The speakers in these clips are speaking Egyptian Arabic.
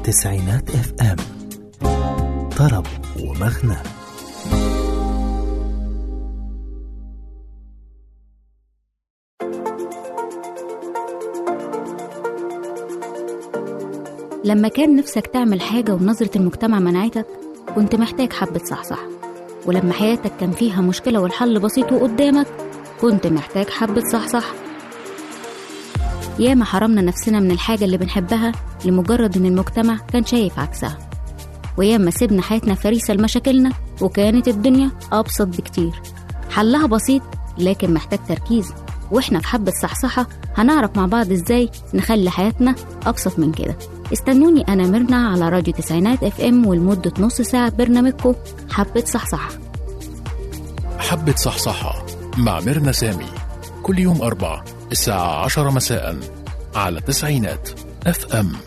تسعينات اف ام طرب ومغنى لما كان نفسك تعمل حاجة ونظرة المجتمع منعتك كنت محتاج حبة صحصح ولما حياتك كان فيها مشكلة والحل بسيط وقدامك كنت محتاج حبة صحصح ياما حرمنا نفسنا من الحاجة اللي بنحبها لمجرد إن المجتمع كان شايف عكسها وياما سيبنا حياتنا فريسة لمشاكلنا وكانت الدنيا أبسط بكتير حلها بسيط لكن محتاج تركيز واحنا في حبة صحصحة هنعرف مع بعض ازاي نخلي حياتنا أبسط من كده استنوني أنا ميرنا على راديو تسعينات اف ام ولمدة نص ساعة برنامجكم حبة صحصحة حبة صحصحة مع ميرنا سامي كل يوم أربع الساعة عشرة مساء على تسعينات اف ام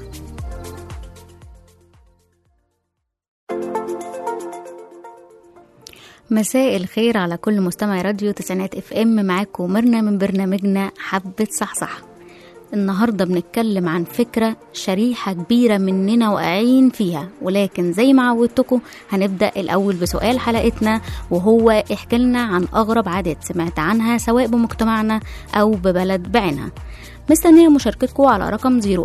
مساء الخير على كل مستمع راديو تسعينات اف ام معاكم ميرنا من برنامجنا حبة صحصح النهارده بنتكلم عن فكرة شريحة كبيرة مننا واقعين فيها ولكن زي ما عودتكم هنبدأ الأول بسؤال حلقتنا وهو احكي لنا عن أغرب عادات سمعت عنها سواء بمجتمعنا أو ببلد بعينها مستنية مشاركتكم على رقم 010427894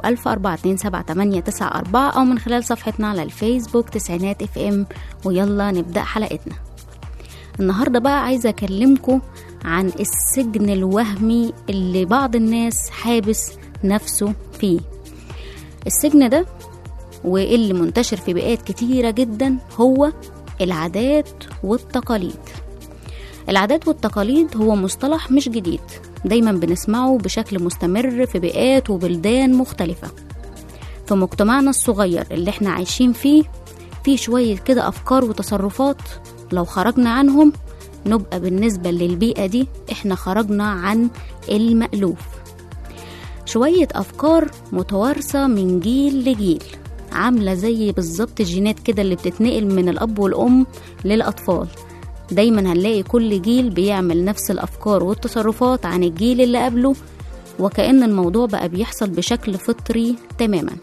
أو من خلال صفحتنا على الفيسبوك تسعينات اف ام ويلا نبدأ حلقتنا النهارده بقى عايزه اكلمكم عن السجن الوهمي اللي بعض الناس حابس نفسه فيه السجن ده واللي منتشر في بيئات كتيره جدا هو العادات والتقاليد العادات والتقاليد هو مصطلح مش جديد دايما بنسمعه بشكل مستمر في بيئات وبلدان مختلفه في مجتمعنا الصغير اللي احنا عايشين فيه في شوية كده أفكار وتصرفات لو خرجنا عنهم نبقى بالنسبة للبيئة دي احنا خرجنا عن المألوف شوية أفكار متوارثة من جيل لجيل عاملة زي بالظبط الجينات كده اللي بتتنقل من الأب والأم للأطفال دايما هنلاقي كل جيل بيعمل نفس الأفكار والتصرفات عن الجيل اللي قبله وكأن الموضوع بقى بيحصل بشكل فطري تماما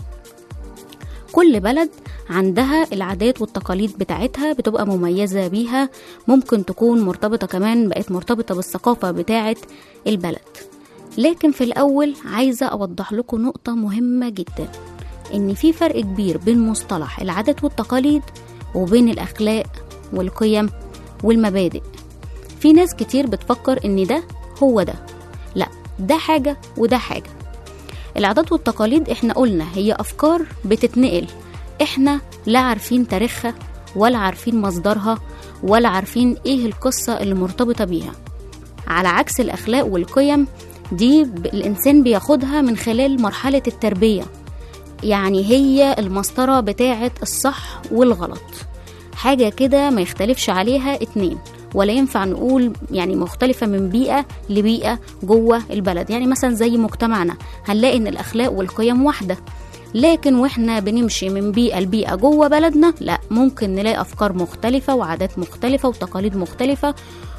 كل بلد عندها العادات والتقاليد بتاعتها بتبقى مميزة بيها ممكن تكون مرتبطة كمان بقت مرتبطة بالثقافة بتاعة البلد لكن في الأول عايزة أوضح لكم نقطة مهمة جدا إن في فرق كبير بين مصطلح العادات والتقاليد وبين الأخلاق والقيم والمبادئ في ناس كتير بتفكر إن ده هو ده لا ده حاجة وده حاجة العادات والتقاليد احنا قلنا هي افكار بتتنقل احنا لا عارفين تاريخها ولا عارفين مصدرها ولا عارفين ايه القصة اللي مرتبطة بيها على عكس الاخلاق والقيم دي ب- الانسان بياخدها من خلال مرحلة التربية يعني هي المسطرة بتاعة الصح والغلط حاجة كده ما يختلفش عليها اتنين ولا ينفع نقول يعني مختلفة من بيئة لبيئة جوه البلد يعني مثلا زي مجتمعنا هنلاقي ان الاخلاق والقيم واحدة لكن واحنا بنمشي من بيئة لبيئة جوه بلدنا لا ممكن نلاقي افكار مختلفة وعادات مختلفة وتقاليد مختلفة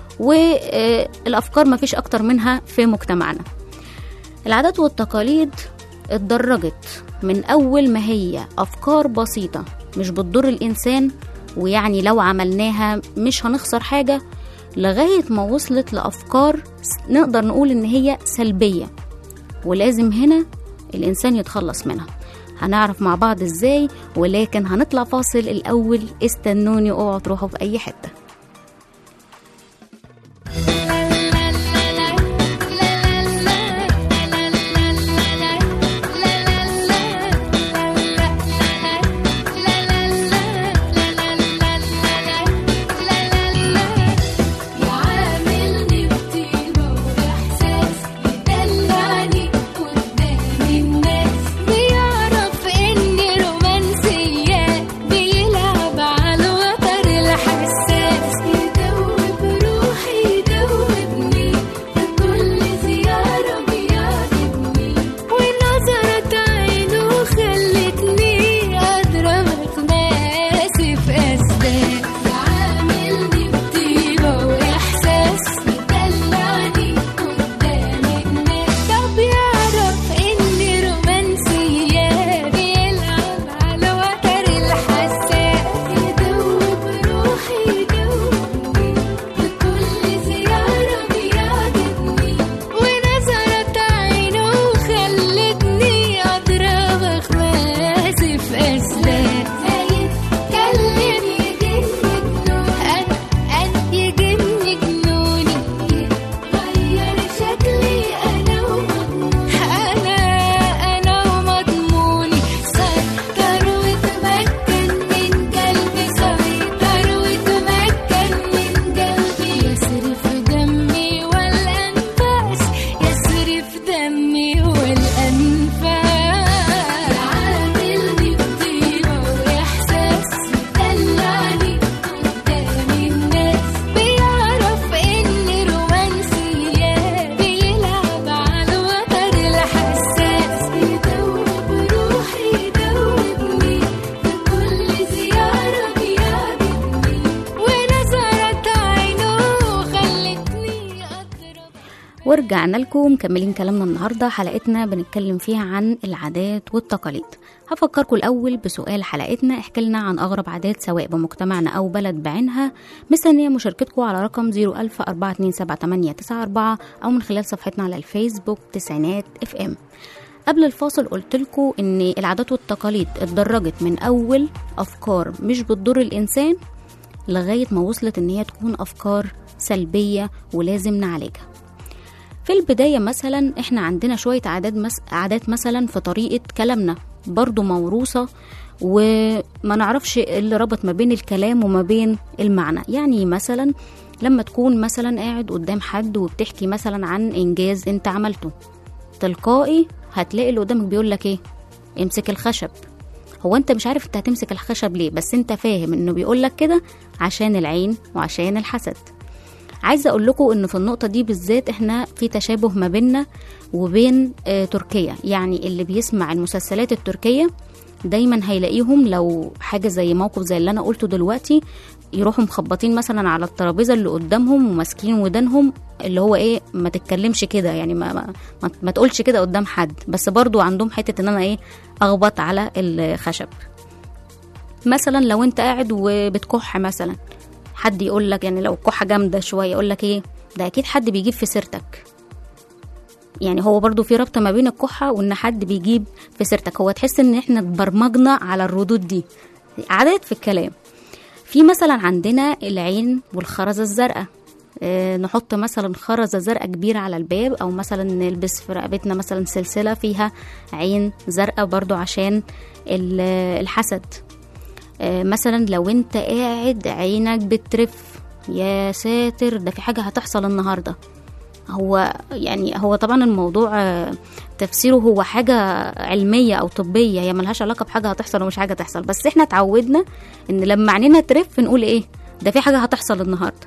والافكار مفيش اكتر منها في مجتمعنا العادات والتقاليد اتدرجت من أول ما هي أفكار بسيطة مش بتضر الإنسان ويعني لو عملناها مش هنخسر حاجة لغاية ما وصلت لأفكار س- نقدر نقول إن هي سلبية ولازم هنا الإنسان يتخلص منها هنعرف مع بعض إزاي ولكن هنطلع فاصل الأول استنوني اوعوا تروحوا في أي حتة يعاملني بطيبة وإحساس يدلعني قدام الناس بيعرف إني رومانسية بيلعب على الوتر الحساس ورجعنا لكم مكملين كلامنا النهارده حلقتنا بنتكلم فيها عن العادات والتقاليد هفكركم الأول بسؤال حلقتنا احكي لنا عن أغرب عادات سواء بمجتمعنا أو بلد بعينها مستنية مشاركتكم على رقم 010427894 أو من خلال صفحتنا على الفيسبوك تسعينات اف ام قبل الفاصل قلت لكم ان العادات والتقاليد اتدرجت من اول افكار مش بتضر الانسان لغايه ما وصلت ان هي تكون افكار سلبيه ولازم نعالجها في البداية مثلا احنا عندنا شوية عادات مس... عادات مثلا في طريقة كلامنا برضو موروثة وما نعرفش إيه اللي ربط ما بين الكلام وما بين المعنى يعني مثلا لما تكون مثلا قاعد قدام حد وبتحكي مثلا عن انجاز انت عملته تلقائي هتلاقي اللي قدامك بيقول لك ايه امسك الخشب هو انت مش عارف انت هتمسك الخشب ليه بس انت فاهم انه بيقول لك كده عشان العين وعشان الحسد عايزه اقول لكم ان في النقطه دي بالذات احنا في تشابه ما بيننا وبين آه تركيا يعني اللي بيسمع المسلسلات التركيه دايما هيلاقيهم لو حاجه زي موقف زي اللي انا قلته دلوقتي يروحوا مخبطين مثلا على الترابيزه اللي قدامهم وماسكين ودانهم اللي هو ايه ما تتكلمش كده يعني ما, ما, ما, ما تقولش كده قدام حد بس برضو عندهم حته ان انا ايه اخبط على الخشب مثلا لو انت قاعد وبتكح مثلا حد يقول لك يعني لو الكحه جامده شويه يقول لك ايه ده اكيد حد بيجيب في سيرتك يعني هو برضو في ربط ما بين الكحه وان حد بيجيب في سيرتك هو تحس ان احنا اتبرمجنا على الردود دي عادات في الكلام في مثلا عندنا العين والخرزه الزرقاء آه، نحط مثلا خرزه زرقاء كبيره على الباب او مثلا نلبس في رقبتنا مثلا سلسله فيها عين زرقاء برضو عشان ال- الحسد آه، مثلا لو انت قاعد عينك بترف يا ساتر ده في حاجه هتحصل النهارده هو يعني هو طبعا الموضوع آه، تفسيره هو حاجة علمية أو طبية هي ملهاش علاقة بحاجة هتحصل ومش حاجة تحصل بس احنا اتعودنا ان لما عينينا ترف نقول ايه ده في حاجة هتحصل النهاردة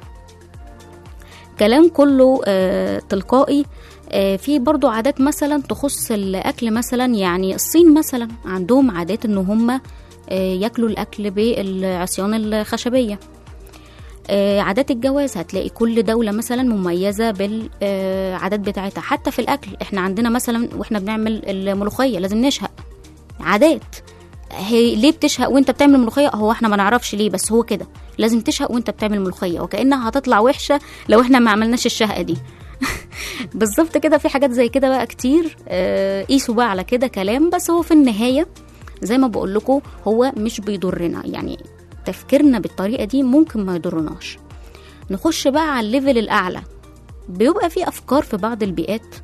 كلام كله آه تلقائي آه في برضو عادات مثلا تخص الأكل مثلا يعني الصين مثلا عندهم عادات ان هم آه ياكلوا الأكل بالعصيان الخشبية آه، عادات الجواز هتلاقي كل دولة مثلا مميزة بالعادات بتاعتها حتى في الأكل احنا عندنا مثلا واحنا بنعمل الملوخية لازم نشهق عادات هي ليه بتشهق وانت بتعمل ملوخية هو احنا ما نعرفش ليه بس هو كده لازم تشهق وانت بتعمل ملوخية وكأنها هتطلع وحشة لو احنا ما عملناش الشهقة دي بالظبط كده في حاجات زي كده بقى كتير آه، قيسوا بقى على كده كلام بس هو في النهاية زي ما بقول لكم هو مش بيضرنا يعني تفكيرنا بالطريقة دي ممكن ما يضرناش نخش بقى على الليفل الأعلى بيبقى في أفكار في بعض البيئات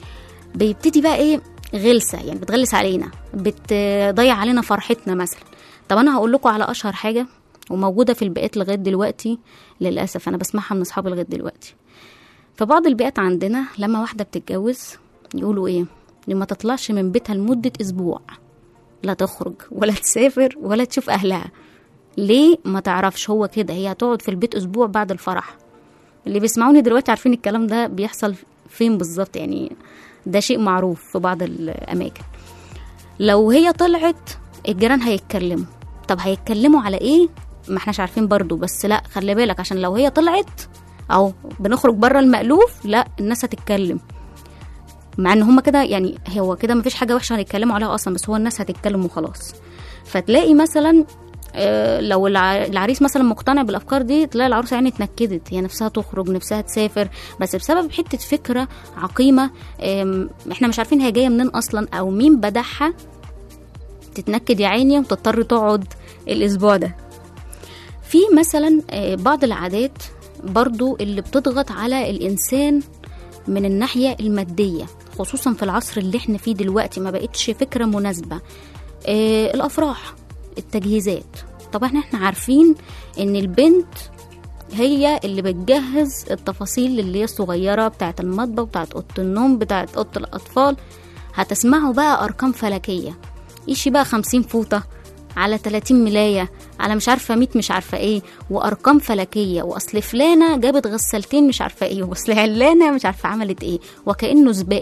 بيبتدي بقى إيه غلسة يعني بتغلس علينا بتضيع علينا فرحتنا مثلا طب أنا هقول لكم على أشهر حاجة وموجودة في البيئات لغاية دلوقتي للأسف أنا بسمعها من أصحابي لغاية دلوقتي في بعض البيئات عندنا لما واحدة بتتجوز يقولوا إيه ما تطلعش من بيتها لمدة أسبوع لا تخرج ولا تسافر ولا تشوف أهلها ليه ما تعرفش هو كده هي هتقعد في البيت اسبوع بعد الفرح اللي بيسمعوني دلوقتي عارفين الكلام ده بيحصل فين بالظبط يعني ده شيء معروف في بعض الاماكن لو هي طلعت الجيران هيتكلموا طب هيتكلموا على ايه ما احناش عارفين برضو بس لا خلي بالك عشان لو هي طلعت او بنخرج بره المألوف لا الناس هتتكلم مع ان هما كده يعني هو كده مفيش حاجه وحشه هيتكلموا عليها اصلا بس هو الناس هتتكلم وخلاص فتلاقي مثلا آه، لو الع- العريس مثلا مقتنع بالافكار دي تلاقي العروسه يعني اتنكدت هي نفسها تخرج نفسها تسافر بس بسبب حته فكره عقيمه آم، احنا مش عارفين هي جايه منين اصلا او مين بدعها تتنكد يا عيني وتضطر تقعد الاسبوع ده في مثلا آه، بعض العادات برضو اللي بتضغط على الانسان من الناحيه الماديه خصوصا في العصر اللي احنا فيه دلوقتي ما بقتش فكره مناسبه آه، الافراح التجهيزات طبعا احنا عارفين ان البنت هي اللي بتجهز التفاصيل اللي هي الصغيره بتاعه المطبخ بتاعه اوضه النوم بتاعه اوضه الاطفال هتسمعوا بقى ارقام فلكيه يشي بقى خمسين فوطه على 30 ملاية على مش عارفة 100 مش عارفة ايه وأرقام فلكية وأصل فلانة جابت غسالتين مش عارفة ايه وأصل علانة مش عارفة عملت ايه وكأنه سباق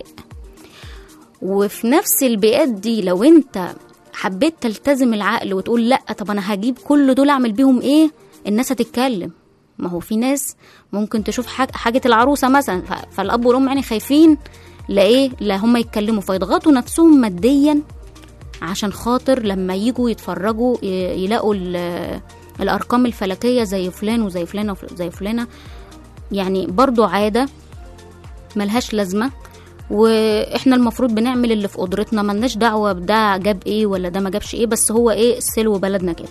وفي نفس البيئات دي لو انت حبيت تلتزم العقل وتقول لا طب انا هجيب كل دول اعمل بيهم ايه الناس هتتكلم ما هو في ناس ممكن تشوف حاجة, حاجة العروسة مثلا ف- فالأب والأم يعني خايفين لإيه لا هم يتكلموا فيضغطوا نفسهم ماديا عشان خاطر لما يجوا يتفرجوا ي- يلاقوا ال- الأرقام الفلكية زي فلان وزي فلانة وزي فلانة يعني برضو عادة ملهاش لازمة واحنا المفروض بنعمل اللي في قدرتنا ملناش دعوة بده جاب ايه ولا ده ما جابش ايه بس هو ايه سلو بلدنا كده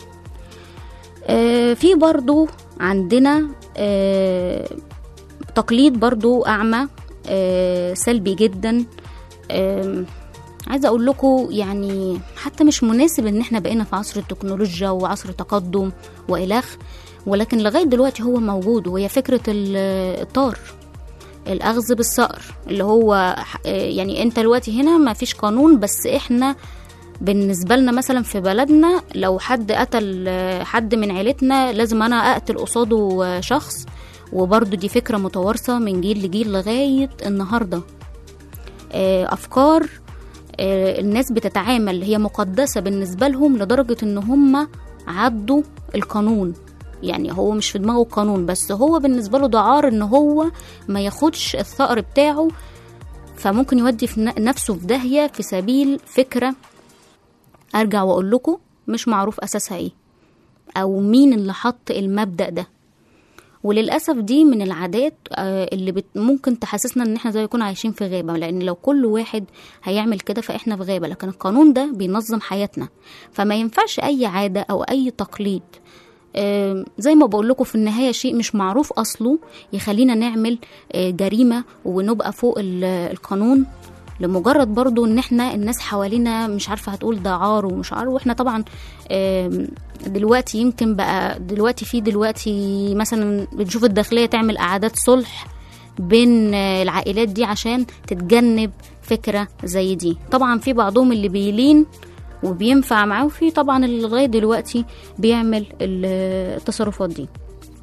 آه في برضو عندنا آه تقليد برضو أعمى آه سلبي جدا آه عايزة أقول لكم يعني حتى مش مناسب إن إحنا بقينا في عصر التكنولوجيا وعصر تقدم وإلخ ولكن لغاية دلوقتي هو موجود وهي فكرة ال- الطار الأخذ بالصقر اللي هو ح- آه يعني أنت دلوقتي هنا ما فيش قانون بس إحنا بالنسبة لنا مثلا في بلدنا لو حد قتل آه، حد من عيلتنا لازم أنا أقتل قصاده آه، شخص وبرضو دي فكرة متوارثة من جيل لجيل لغاية النهاردة آه، أفكار آه، الناس بتتعامل هي مقدسة بالنسبة لهم لدرجة إن هم عدوا القانون يعني هو مش في دماغه قانون بس هو بالنسبة له ده عار إن هو ما ياخدش الثأر بتاعه فممكن يودي في ن- نفسه في داهية في سبيل فكرة أرجع وأقول لكم مش معروف أساسها إيه أو مين اللي حط المبدأ ده وللأسف دي من العادات آه، اللي بت ممكن تحسسنا ان احنا زي يكون عايشين في غابة لان لو كل واحد هيعمل كده فاحنا في غابة لكن القانون ده بينظم حياتنا فما ينفعش اي عادة او اي تقليد آه، زي ما بقول لكم في النهاية شيء مش معروف أصله يخلينا نعمل آه، جريمة ونبقى فوق ال- القانون لمجرد برضو ان احنا الناس حوالينا مش عارفة هتقول ده عار ومش عار واحنا طبعا آم، دلوقتي يمكن بقى دلوقتي في دلوقتي مثلا بنشوف الداخلية تعمل قعدات صلح بين آه، العائلات دي عشان تتجنب فكرة زي دي طبعا في بعضهم اللي بيلين وبينفع معاه وفي طبعا اللي لغاية دلوقتي بيعمل ال- التصرفات دي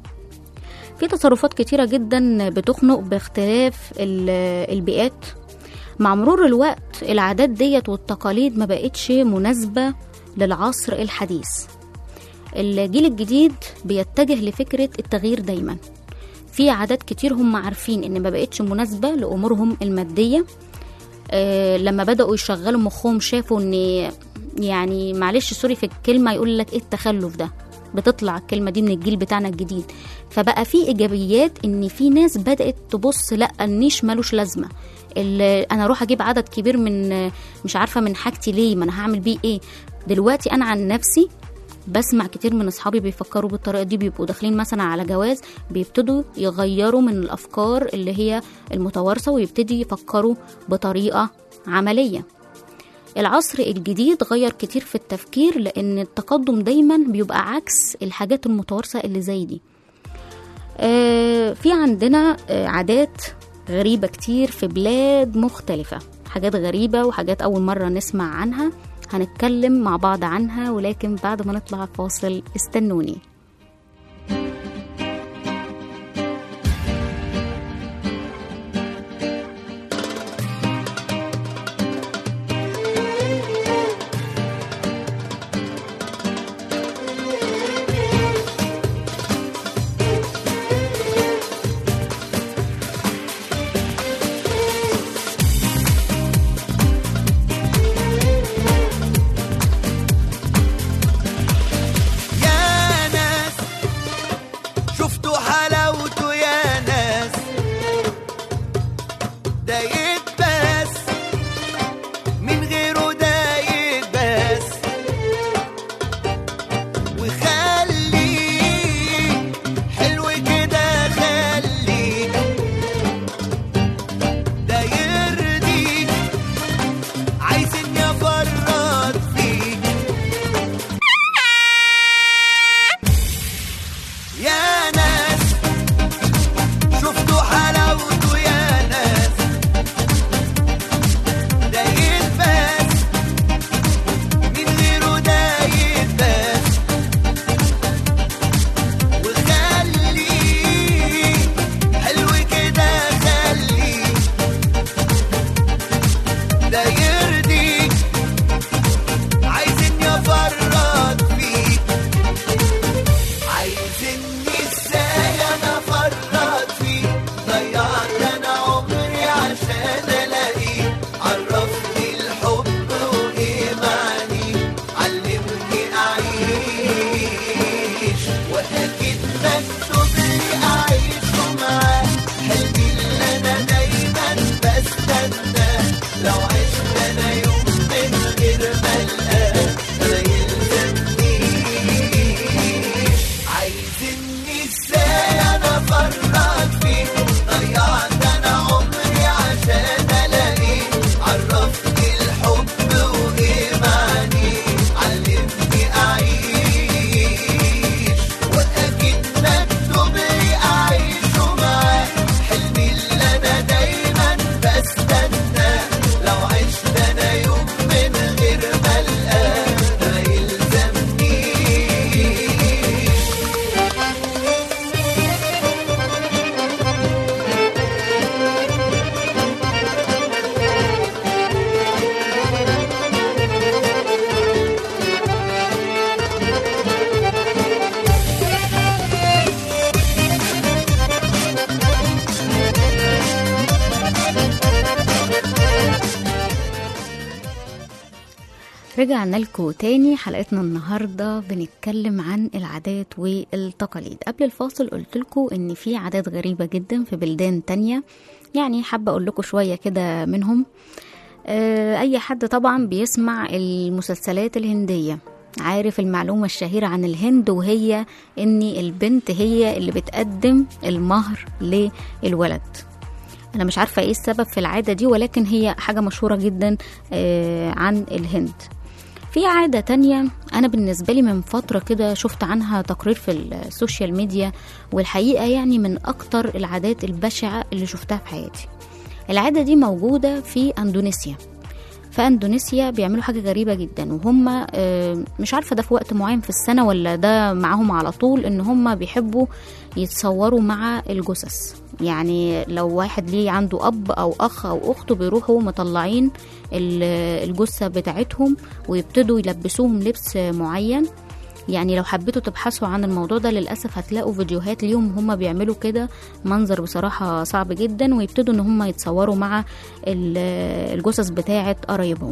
في تصرفات كتيرة جدا بتخنق باختلاف ال- البيئات مع مرور الوقت العادات ديت والتقاليد ما بقتش مناسبة للعصر الحديث الجيل الجديد بيتجه لفكرة التغيير دايما في عادات كتير هم عارفين ان ما بقتش مناسبة لأمورهم المادية آه لما بدأوا يشغلوا مخهم شافوا ان يعني معلش سوري في الكلمة يقول لك ايه التخلف ده بتطلع الكلمة دي من الجيل بتاعنا الجديد فبقى في إيجابيات إن في ناس بدأت تبص لأ النيش ملوش لازمة ال- أنا أروح أجيب عدد كبير من مش عارفة من حاجتي ليه ما أنا هعمل بيه إيه دلوقتي أنا عن نفسي بسمع كتير من اصحابي بيفكروا بالطريقه دي بيبقوا داخلين مثلا على جواز بيبتدوا يغيروا من الافكار اللي هي المتوارثه ويبتدي يفكروا بطريقه عمليه العصر الجديد غير كتير في التفكير لان التقدم دايما بيبقى عكس الحاجات المتوارثه اللي زي دي آه، في عندنا آه، عادات غريبة كتير في بلاد مختلفة حاجات غريبة وحاجات أول مرة نسمع عنها هنتكلم مع بعض عنها ولكن بعد ما نطلع فاصل استنوني يا رجعنا لكم تاني حلقتنا النهاردة بنتكلم عن العادات والتقاليد قبل الفاصل قلت لكم ان في عادات غريبة جدا في بلدان تانية يعني حابة اقول لكم شوية كده منهم آه، اي حد طبعا بيسمع المسلسلات الهندية عارف المعلومة الشهيرة عن الهند وهي ان البنت هي اللي بتقدم المهر للولد انا مش عارفة ايه السبب في العادة دي ولكن هي حاجة مشهورة جدا آه، عن الهند في عادة تانية أنا بالنسبة لي من فترة كده شفت عنها تقرير في السوشيال ميديا والحقيقة يعني من أكتر العادات البشعة اللي شفتها في حياتي العادة دي موجودة في أندونيسيا في أندونيسيا بيعملوا حاجة غريبة جدا وهم آه، مش عارفة ده في وقت معين في السنة ولا ده معاهم على طول إن هم بيحبوا يتصوروا مع الجثث يعني لو واحد ليه عنده أب أو أخ أو أخته بيروحوا مطلعين ال- الجثة بتاعتهم ويبتدوا يلبسوهم لبس معين يعني لو حبيتوا تبحثوا عن الموضوع ده للأسف هتلاقوا فيديوهات ليهم هم بيعملوا كده منظر بصراحة صعب جدا ويبتدوا ان هم يتصوروا مع ال- الجثث بتاعة قرايبهم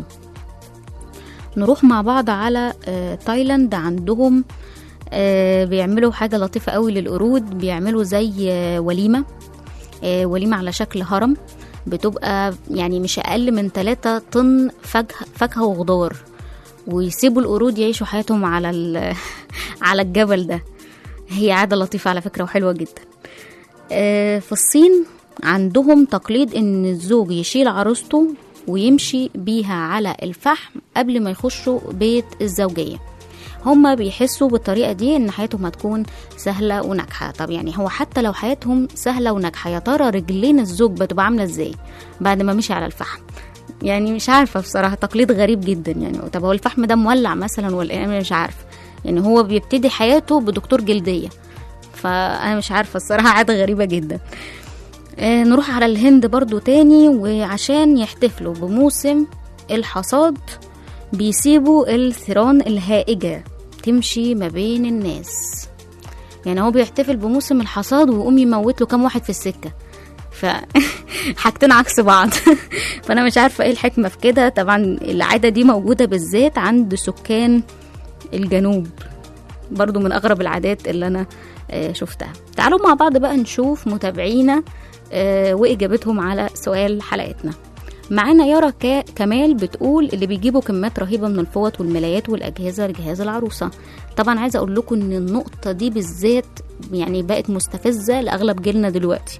نروح مع بعض على آه، تايلاند عندهم آه، بيعملوا حاجة لطيفة قوي للقرود بيعملوا زي آه، وليمة آه، وليمة على شكل هرم بتبقى يعني مش أقل من 3 طن فاكهة فاكهة وخضار ويسيبوا القرود يعيشوا حياتهم على ال- على الجبل ده هي عادة لطيفة على فكرة وحلوة جدا آه، في الصين عندهم تقليد ان الزوج يشيل عروسته ويمشي بيها على الفحم قبل ما يخشوا بيت الزوجية هما بيحسوا بالطريقة دي ان حياتهم هتكون سهلة وناجحة طب يعني هو حتى لو حياتهم سهلة وناجحة يا ترى رجلين الزوج بتبقى عاملة ازاي بعد ما مشي على الفحم يعني مش عارفة بصراحة تقليد غريب جدا يعني طب هو الفحم ده مولع مثلا ولا ايه أنا مش عارفة يعني هو بيبتدي حياته بدكتور جلدية فأنا مش عارفة الصراحة عادة غريبة جدا آه، نروح على الهند برضو تاني وعشان يحتفلوا بموسم الحصاد بيسيبوا الثيران الهائجة تمشي ما بين الناس يعني هو بيحتفل بموسم الحصاد ويقوم يموت له كام واحد في السكة ف حاجتين عكس بعض فانا مش عارفه ايه الحكمه في كده طبعا العاده دي موجوده بالذات عند سكان الجنوب برضو من اغرب العادات اللي انا آه، شفتها تعالوا مع بعض بقى نشوف متابعينا آه، واجابتهم على سؤال حلقتنا معانا يارا كا- كمال بتقول اللي بيجيبوا كميات رهيبه من الفوط والملايات والاجهزه لجهاز العروسه طبعا عايزه اقول لكم ان النقطه دي بالذات يعني بقت مستفزه لاغلب جيلنا دلوقتي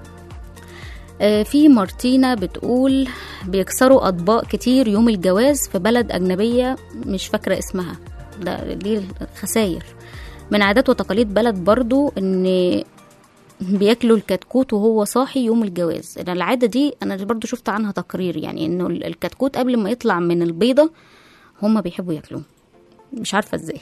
آه، في مارتينا بتقول بيكسروا اطباق كتير يوم الجواز في بلد اجنبيه مش فاكره اسمها ده دي الخساير من عادات وتقاليد بلد برضو ان بياكلوا الكتكوت وهو صاحي يوم الجواز أنا العادة دي أنا برضو شفت عنها تقرير يعني إنه ال- الكتكوت قبل ما يطلع من البيضة هما بيحبوا ياكلوه مش عارفة ازاي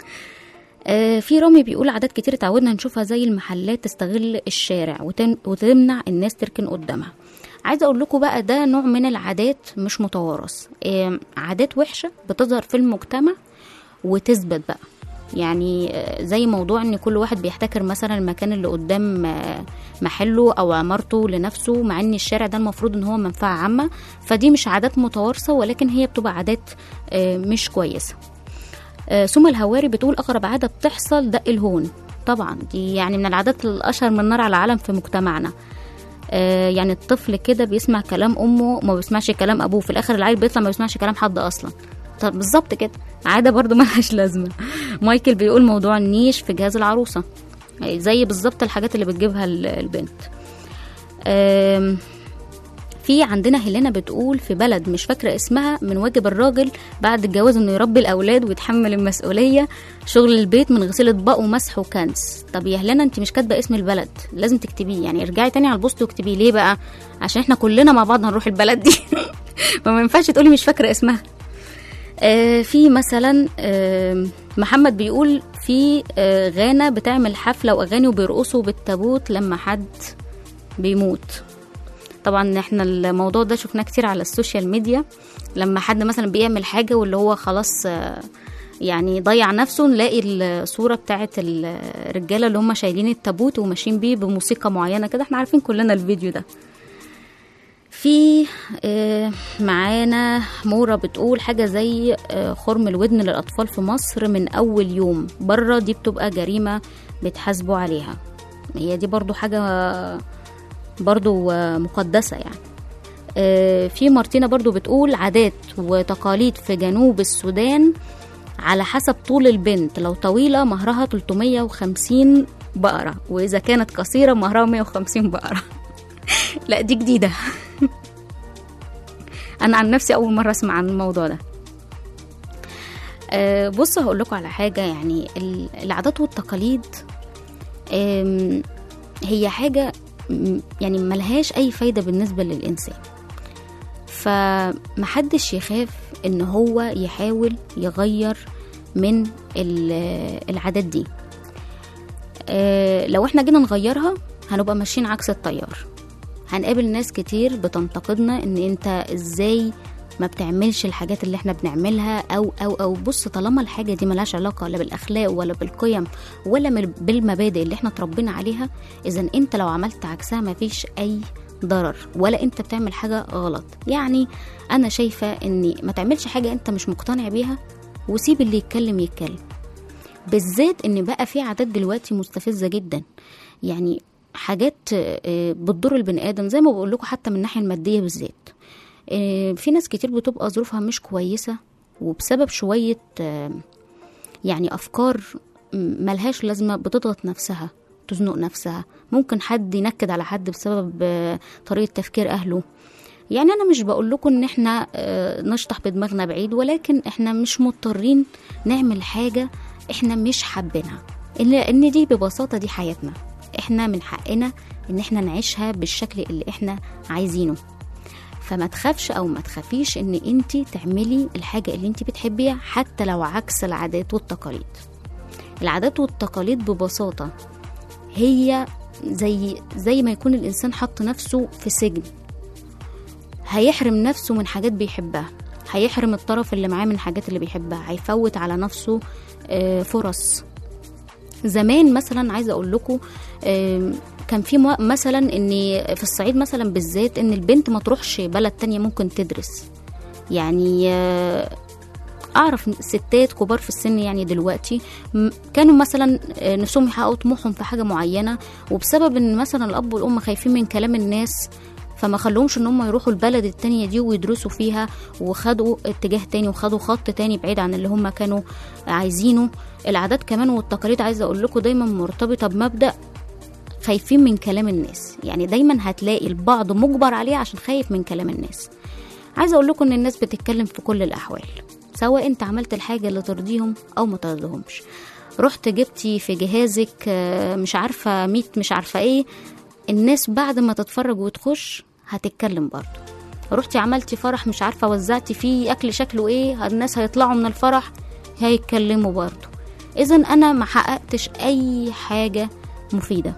آه، في رامي بيقول عادات كتير اتعودنا نشوفها زي المحلات تستغل الشارع وتم- وتمنع الناس تركن قدامها عايزه اقول لكم بقى ده نوع من العادات مش متوارث آه، عادات وحشه بتظهر في المجتمع وتثبت بقى يعني آه، زي موضوع ان كل واحد بيحتكر مثلا المكان اللي قدام آه، محله او عمارته لنفسه مع ان الشارع ده المفروض ان هو منفعه عامه فدي مش عادات متوارثه ولكن هي بتبقى عادات آه، مش كويسه آه، سما الهواري بتقول اغرب عاده بتحصل دق الهون طبعا دي يعني من العادات الاشهر من نار على العالم في مجتمعنا آه، يعني الطفل كده بيسمع كلام امه وما بيسمعش كلام ابوه في الاخر العيل بيطلع ما بيسمعش كلام حد اصلا طب بالظبط كده عاده برضو ملهاش لازمه مايكل بيقول موضوع النيش في جهاز العروسه يعني زي بالظبط الحاجات اللي بتجيبها ال- البنت آم، في عندنا هيلينا بتقول في بلد مش فاكرة اسمها من واجب الراجل بعد الجواز انه يربي الاولاد ويتحمل المسؤولية شغل البيت من غسيل اطباق ومسح وكنس طب يا هيلينا انت مش كاتبة اسم البلد لازم تكتبيه يعني ارجعي تاني على البوست واكتبيه ليه بقى عشان احنا كلنا مع بعض هنروح البلد دي فما ينفعش تقولي مش فاكرة اسمها آه، في مثلا آه، محمد بيقول في آه، غانا بتعمل حفلة وأغاني وبيرقصوا بالتابوت لما حد بيموت طبعا احنا الموضوع ده شفناه كتير على السوشيال ميديا لما حد مثلا بيعمل حاجة واللي هو خلاص آه، يعني ضيع نفسه نلاقي الصورة بتاعت الرجالة اللي هم شايلين التابوت وماشيين بيه بموسيقى معينة كده احنا عارفين كلنا الفيديو ده في آه، معانا مورا بتقول حاجة زي آه، خرم الودن للأطفال في مصر من أول يوم بره دي بتبقى جريمة بيتحاسبوا عليها هي دي برضو حاجة برضو آه، مقدسة يعني آه، في مارتينا برضو بتقول عادات وتقاليد في جنوب السودان على حسب طول البنت لو طويلة مهرها 350 بقرة وإذا كانت قصيرة مهرها 150 بقرة لا دي جديدة أنا عن نفسي أول مرة أسمع عن الموضوع ده أه بص هقول لكم على حاجة يعني ال- العادات والتقاليد أم، هي حاجة م- يعني ملهاش أي فايدة بالنسبة للإنسان فمحدش يخاف إن هو يحاول يغير من ال- العادات دي أه لو احنا جينا نغيرها هنبقى ماشيين عكس التيار هنقابل ناس كتير بتنتقدنا ان انت ازاي ما بتعملش الحاجات اللي احنا بنعملها او او او بص طالما الحاجه دي ملهاش علاقه لا بالاخلاق ولا بالقيم ولا من- بالمبادئ اللي احنا اتربينا عليها اذا انت لو عملت عكسها مفيش اي ضرر ولا انت بتعمل حاجه غلط يعني انا شايفه ان ما تعملش حاجه انت مش مقتنع بيها وسيب اللي يتكلم يتكلم بالذات ان بقى في عادات دلوقتي مستفزه جدا يعني حاجات آه، بتضر البني ادم زي ما بقول لكم حتى من الناحيه الماديه بالذات آه، في ناس كتير بتبقى ظروفها مش كويسه وبسبب شويه آه، يعني افكار م- ملهاش لازمه بتضغط نفسها تزنق نفسها ممكن حد ينكد على حد بسبب آه، طريقه تفكير اهله يعني انا مش بقول لكم ان احنا آه، نشطح بدماغنا بعيد ولكن احنا مش مضطرين نعمل حاجه احنا مش حابينها ان ان دي ببساطه دي حياتنا احنا من حقنا ان احنا نعيشها بالشكل اللي احنا عايزينه فما تخافش او ما تخافيش ان انت تعملي الحاجه اللي انت بتحبيها حتى لو عكس العادات والتقاليد العادات والتقاليد ببساطه هي زي زي ما يكون الانسان حط نفسه في سجن هيحرم نفسه من حاجات بيحبها هيحرم الطرف اللي معاه من حاجات اللي بيحبها هيفوت على نفسه آه، فرص زمان مثلا عايزه اقول لكم آم، كان في مو- مثلا ان في الصعيد مثلا بالذات ان البنت ما تروحش بلد تانية ممكن تدرس يعني آه، اعرف ستات كبار في السن يعني دلوقتي م- كانوا مثلا آه، نفسهم يحققوا طموحهم في حاجه معينه وبسبب ان مثلا الاب والام خايفين من كلام الناس فما خلوهمش ان هم يروحوا البلد التانية دي ويدرسوا فيها وخدوا اتجاه تاني وخدوا خط تاني بعيد عن اللي هم كانوا عايزينه العادات كمان والتقاليد عايزه اقول لكم دايما مرتبطه بمبدا خايفين من كلام الناس يعني دايما هتلاقي البعض مجبر عليه عشان خايف من كلام الناس عايزه اقول لكم ان الناس بتتكلم في كل الاحوال سواء انت عملت الحاجه اللي ترضيهم او ما ترضيهمش رحت جبتي في جهازك آه، مش عارفه ميت مش عارفه ايه الناس بعد ما تتفرج وتخش هتتكلم برضه رحتي عملتي فرح مش عارفه وزعتي فيه اكل شكله ايه الناس هيطلعوا من الفرح هيتكلموا برضه اذا انا ما حققتش اي حاجه مفيده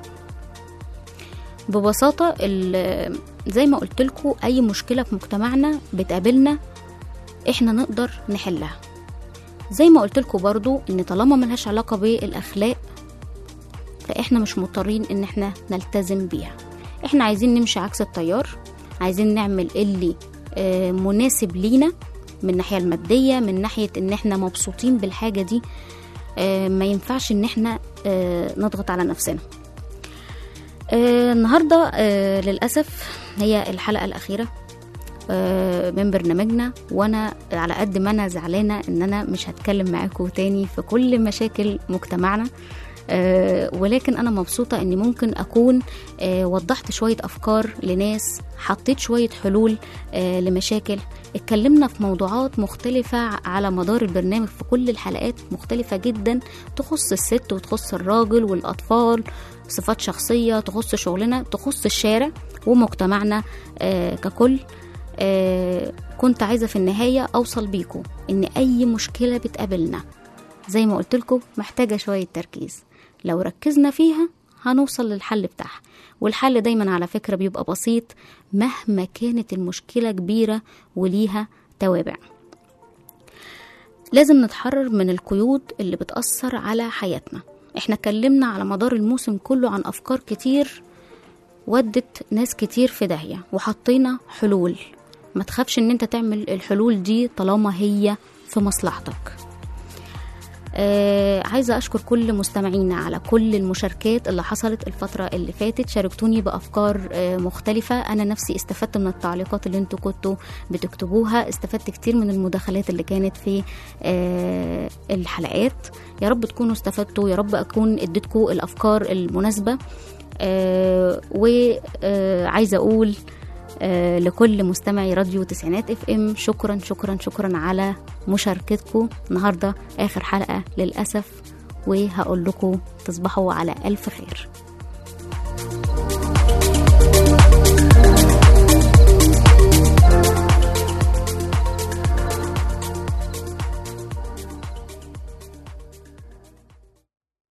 ببساطه ال- زي ما قلت لكم اي مشكله في مجتمعنا بتقابلنا احنا نقدر نحلها زي ما قلت لكم برضو ان طالما ملهاش علاقه بالاخلاق فاحنا مش مضطرين ان احنا نلتزم بيها احنا عايزين نمشي عكس التيار عايزين نعمل اللي آه، مناسب لينا من الناحيه الماديه من ناحيه ان احنا مبسوطين بالحاجه دي آه، ما ينفعش ان احنا آه، نضغط على نفسنا آه، النهارده آه، للاسف هي الحلقه الاخيره آه، من برنامجنا وانا على قد ما انا زعلانه ان انا مش هتكلم معاكم تاني في كل مشاكل مجتمعنا آه، ولكن انا مبسوطه اني ممكن اكون آه، وضحت شويه افكار لناس حطيت شويه حلول آه، لمشاكل اتكلمنا في موضوعات مختلفة على مدار البرنامج في كل الحلقات مختلفة جدا تخص الست وتخص الراجل والأطفال صفات شخصية تخص شغلنا تخص الشارع ومجتمعنا آه، ككل آه، كنت عايزة في النهاية أوصل بيكم إن أي مشكلة بتقابلنا زي ما قلت لكم محتاجة شوية تركيز لو ركزنا فيها هنوصل للحل بتاعها والحل دايما على فكرة بيبقى بسيط مهما كانت المشكلة كبيرة وليها توابع لازم نتحرر من القيود اللي بتأثر على حياتنا احنا اتكلمنا على مدار الموسم كله عن أفكار كتير ودت ناس كتير في داهية وحطينا حلول ما تخافش ان انت تعمل الحلول دي طالما هي في مصلحتك آه عايزة أشكر كل مستمعينا على كل المشاركات اللي حصلت الفترة اللي فاتت شاركتوني بأفكار آه مختلفة أنا نفسي استفدت من التعليقات اللي انتوا كنتوا بتكتبوها استفدت كتير من المداخلات اللي كانت في آه الحلقات يا رب تكونوا استفدتوا يا رب أكون اديتكم الأفكار المناسبة آه وعايزة أقول آه، لكل مستمعي راديو تسعينات اف ام شكرا شكرا شكرا على مشاركتكم النهارده اخر حلقه للاسف وهقول لكم تصبحوا على الف خير